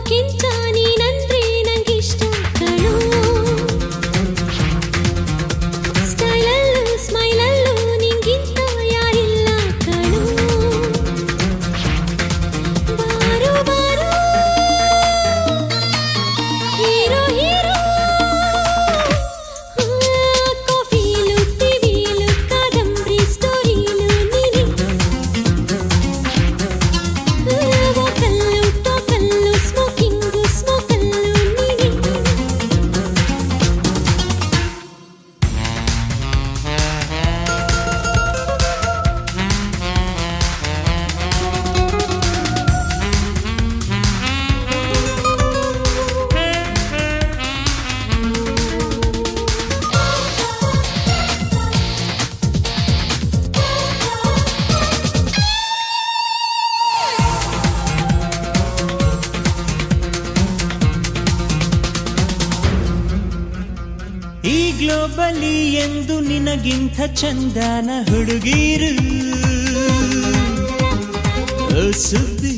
ಕೆಂಚ ನೀನಂದ್ರೆ ನಂಗಿಷ್ಟ ಕಣೋ ಸ್ಟೈಲಲ್ಲೂ ಸ್ಮೈಲಲ್ಲೂ ನಿಂಗಿಂತ ಯಾರಿಲ್ಲ ಕಣೋ ಬಾರೋ ಬಾರೋ ಹೀರೋ ಹೀರೋ ಕಾಫಿಲು ಟಿವಿಲು ಕಾದಂಬರಿ ಸ್ಟೋರಿಲು ನೀನೆ ವಾಕಲ್ಲು ಟಾಕಲ್ಲು ಸ್ಮೋಕಿಂಗು ಸ್ಮೋಕಲ್ಲು ನೀನೆ ಈ ಗ್ಲೋಬಲಿ ಎಂದು ನಿನಗಿಂತ ಚಂದನ ಹುಡುಗೀರು ಓ ಸುದ್ದಿ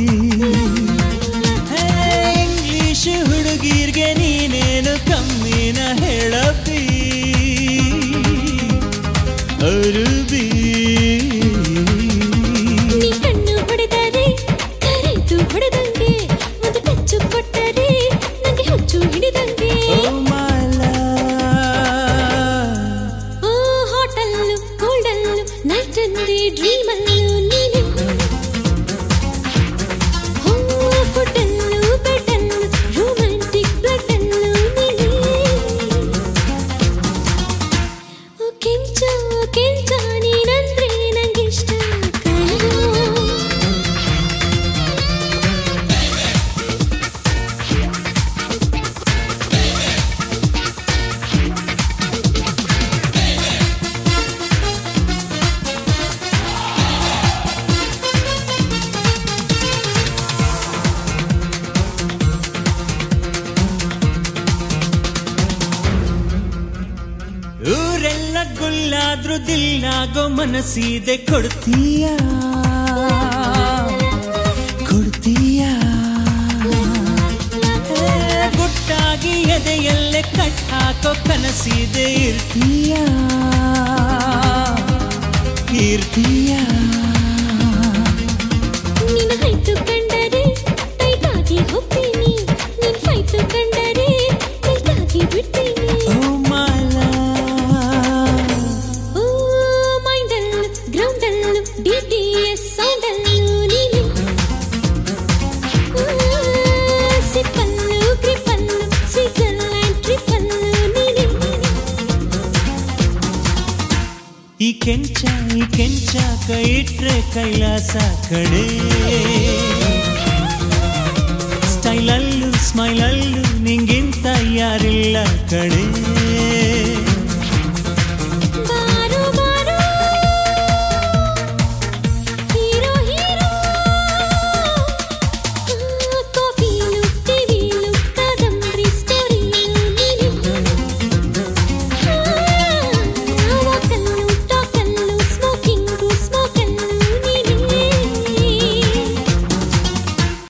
ಹೇ, ಇಂಗ್ಲಿಷ್ ಹುಡುಗೀರ್ಗೆ ನೀನೇನು ಕಮ್ಮಿನ ಹೇಳಪ್ಪಿ ಅರುಬಿ ನೀ ಕಣ್ಣು ಹೊಡೆದರೆ ಕರೆಂಟು ಹೊಡೆದಂಗೆ ಒಂದು ಟಚ್ಚು ಕೊಟ್ಟರೆ ನಂಗೆ ಹುಚ್ಚು ಹಿಡಿದಂಗೆ ಓ ಮಾಲ ಓ ಹೋಟಲ್ಲು ಕೋಲ್ಡಲ್ಲು ನೈಟ್ ಅಂದೇ ಡ್ರೀಮಲ್ಲು ನೀನೆ ಓ ಫುಡ್ಡಲ್ಲು ಬೆಡ್ಡಲ್ಲು ರೊಮ್ಯಾಂಟಿಕ್ ಬ್ಲಡ್ಡಲ್ಲು ನೀನೆ ಓ ಕೆಂಚ ಕೆಂಚ ನೀನಂದ್ರೆ ನಂಗಿಷ್ಟ ಕಣೋ ಊರೆಲ್ಲ ಗುಲ್ಲಾದ್ರೂ ದಿಲ್ಲಾಗೋ ಮನಸ್ಸಿದೆ ಕೊಡ್ತೀಯ ಕೊಡ್ತೀಯ ಏ, ಗುಟ್ಟಾಗಿ ಎದೆಯಲ್ಲೇ ಕಟ್ಟಾಕೋ ಕನಸಿದೆ ಇರ್ತೀಯ ಇರ್ತೀಯ ನಿನ್ನ ಹೈಟು ಕಂಡರೆ ಟೈಟ್ ಆಗಿ ಹೋಗ್ತೀನಿ ನಿನ್ ಫೈಟು ಕಂಡರೆ ಟೈಟ್ ಆಗಿ ಬಿಡ್ತೀನಿ ಓ ಮಾಲ ಓ ಮೈಂಡಲ್ಲು ಗ್ರೌಂಡಲ್ಲು ಡಿ ಟಿ ಎಸ್ ಸೌಂಡಲ್ಲು ನೀನೆ ಸಿಪ್ಪಲ್ಲು ಗ್ರಿಪ್ಪಲ್ಲು ಸ್ವಿಟ್ಜರ್ಲ್ಯಾಂಡ್ ಟ್ರಿಪ್ಪಲ್ಲು ನೀನೆ ಈ ಕೆಂಚ ಈ ಕೆಂಚ ಕೈ ಇಟ್ರೆ ಕೈಲಾಸ ಕಡೆ ಸ್ಟೈಲಲ್ಲೂ ಸ್ಮೈಲಲ್ಲೂ ನಿಂಗಿಂತ ಯಾರಿಲ್ಲ ಕಡೆ